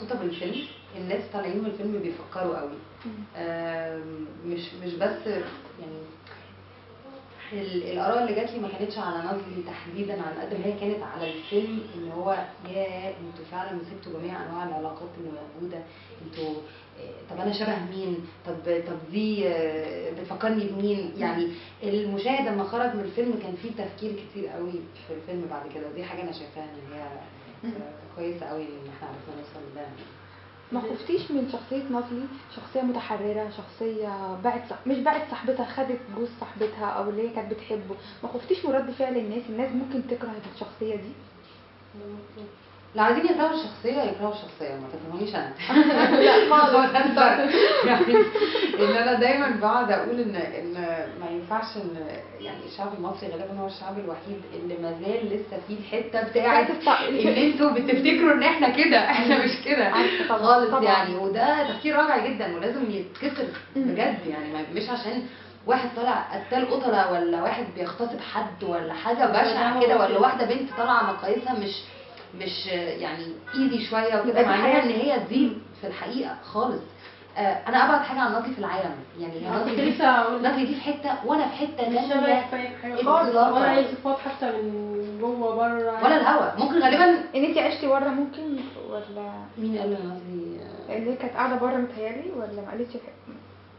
مبسوطه بالفيلم الناس طالعين من الفيلم بيفكروا قوي آم، مش مش بس يعني ال- الاراء اللي جات لي ما كانتش على نظري تحديدا على قد ما هي كانت على الفيلم ان هو يا انتوا فعلا مسكتوا جميع انواع العلاقات اللي موجوده انتوا آه، طب انا شبه مين طب طب دي آه، بتفكرني بمين يعني المشاهد لما خرج من الفيلم كان فيه تفكير كتير قوي في الفيلم بعد كده ودي حاجه انا شايفاها ان هي آه، كويسه قوي ان احنا عرفنا نوصل لده ما خفتيش من شخصية نازلي شخصية متحررة شخصية باعت صح... مش باعت صاحبتها خدت جوز صاحبتها او اللي هي كانت بتحبه ما خفتيش من رد فعل الناس الناس ممكن تكره الشخصية دي لو عايزين يكرهوا الشخصية يكرهوا الشخصية ما تكرهونيش أنا لا خالص. هو ده الفرق. يعني إن أنا دايما بقعد أقول إن إن ما ينفعش إن يعني الشعب المصري غالبا هو الشعب الوحيد اللي ما زال لسه فيه الحتة بتاعت إن أنتوا بتفتكروا إن إحنا كده إحنا مش كده عارفة طبعاً، خالص طبعاً. يعني وده تفكير رائع جدا ولازم يتكسر بجد يعني ما- مش عشان واحد طالع قتال قتلة ولا واحد بيغتصب حد ولا حاجة بشعة كده ولا واحدة بنت طالعة مقاييسها مش مش يعني ايزي شويه وكده يبقى دي معناها حاجة- ان هي دي في الحقيقه خالص آه، انا ابعد حاجه عن نظري في العالم يعني هي كنت نظري دي لسه هقول لك نظري دي في حته وانا في حته مش شبه ثانيه كفايه حاجه إطلاقاً. خالص ولا اي صفات حتى من جوه بره ولا الهوا ممكن غالبا ان انت عشتي بره ممكن ولا مين قال ان نظري آه، اللي هي كانت قاعدة بره متهيألي ولا ما قالتش الحق-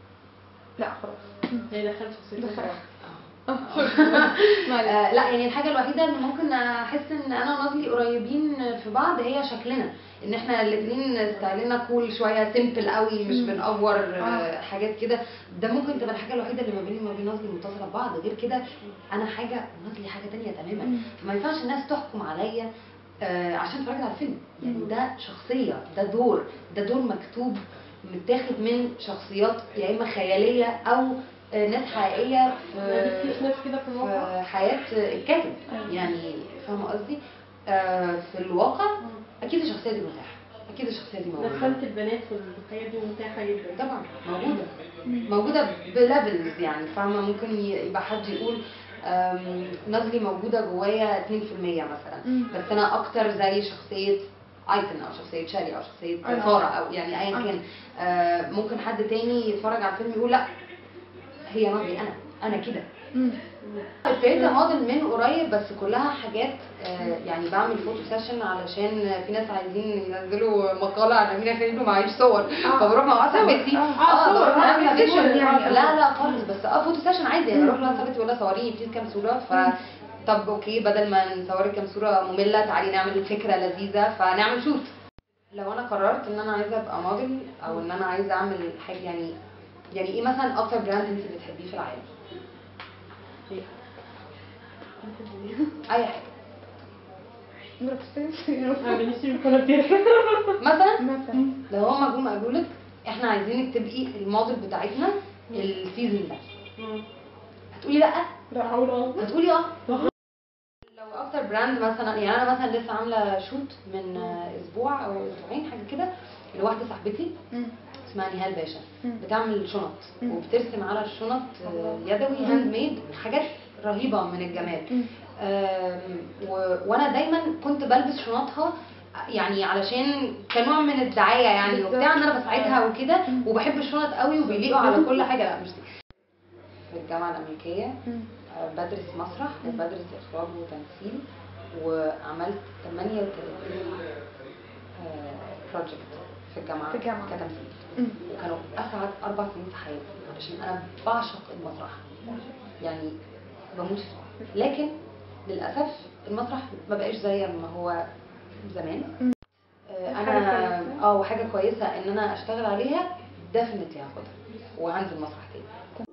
لا خلاص هي دخلت شخصيتها دخلت. بره. معلش. آه، لا يعني الحاجه الوحيده اللي ممكن احس ان انا ونظري قريبين في بعض هي شكلنا ان احنا الاثنين ستايلنا كول شويه سيمبل قوي مش مم. بنأور آه، آه. حاجات كده ده ممكن تبقى الحاجه الوحيده اللي ما بيني وما بين نظري متصله ببعض غير كده انا حاجه ونظري حاجه تانية تماما مم. فما ينفعش الناس تحكم عليا آه، عشان اتفرجت على الفيلم يعني ده شخصيه ده دور ده دور مكتوب متاخد من شخصيات يا اما خياليه او آه، ناس حقيقيه ما في فيش ناس كده في الواقع في حياة الكاتب يعني فاهمة قصدي؟ آه، في الواقع أكيد الشخصية دي متاحة أكيد الشخصية دي موجودة دخلت البنات في الحاجات دي متاحه جدا طبعا موجودة موجودة بليفلز يعني فاهمة ممكن ي- يبقى حد يقول آم، نظري موجودة جوايا 2% مثلا مم. بس أنا أكتر زي شخصية ايتن او شخصيه شاري او شخصيه أيوة. ساره او يعني ايا آه. كان آه ممكن حد تاني يتفرج على الفيلم يقول لا هي نظري انا انا كده مم. ابتديت اموديل من قريب بس كلها حاجات آه، يعني بعمل فوتو سيشن علشان في ناس عايزين ينزلوا مقاله عن امينه خليل ومعيش صور فبروح مع واحده صور. صاحبتي آه. آه، صور. بروح مع آه، واحده فيديو صاحبتي يعني. لا لا خالص بس اه فوتو سيشن عادي يعني بروح لواحده صاحبتي بقول لها صوريني بليز كام صوره ف طب اوكي بدل ما نصورك كام صوره ممله تعالي نعمل فكره لذيذه فنعمل شوت لو انا قررت ان انا عايزه ابقى موديل او ان انا عايزه اعمل حاجه يعني يعني ايه مثلا اكتر براند انت بتحبيه في العالم اي حاجه نور بتستني انا بنشتري كل كتير مثلا مثلا لو هما جم قالوا لك احنا عايزينك تبقي الموديل بتاعتنا السيزون ده هتقولي لا لا هقول اه هتقولي اه لو اكتر براند مثلا يعني انا مثلا لسه عامله شوت من آه، اسبوع او اسبوعين حاجه كده لواحده صاحبتي مم. اسمها نهال باشا مم. بتعمل شنط مم. وبترسم على الشنط آه، يدوي هاند ميد حاجات رهيبه من الجمال مم. آم، و... وانا دايما كنت بلبس شنطها يعني علشان كنوع من الدعايه يعني بالظبط. وبتاع ان انا بساعدها وكده مم. وبحب الشنط قوي وبيليقوا على كل حاجه لا مش دي في الجامعه الامريكيه مم. آه، بدرس مسرح وبدرس اخراج وتمثيل وعملت 38 بروجكت في الجامعه في الجامعة. كتمثيل مم. وكانوا اسعد اربع سنين في حياتي علشان انا بعشق المسرح يعني بموت فيه لكن للاسف المسرح ما بقاش زي ما هو زمان مم. آه، حاجة انا كويسة. اه وحاجه كويسه ان انا اشتغل عليها ديفنتلي هاخدها وهنزل مسرح تاني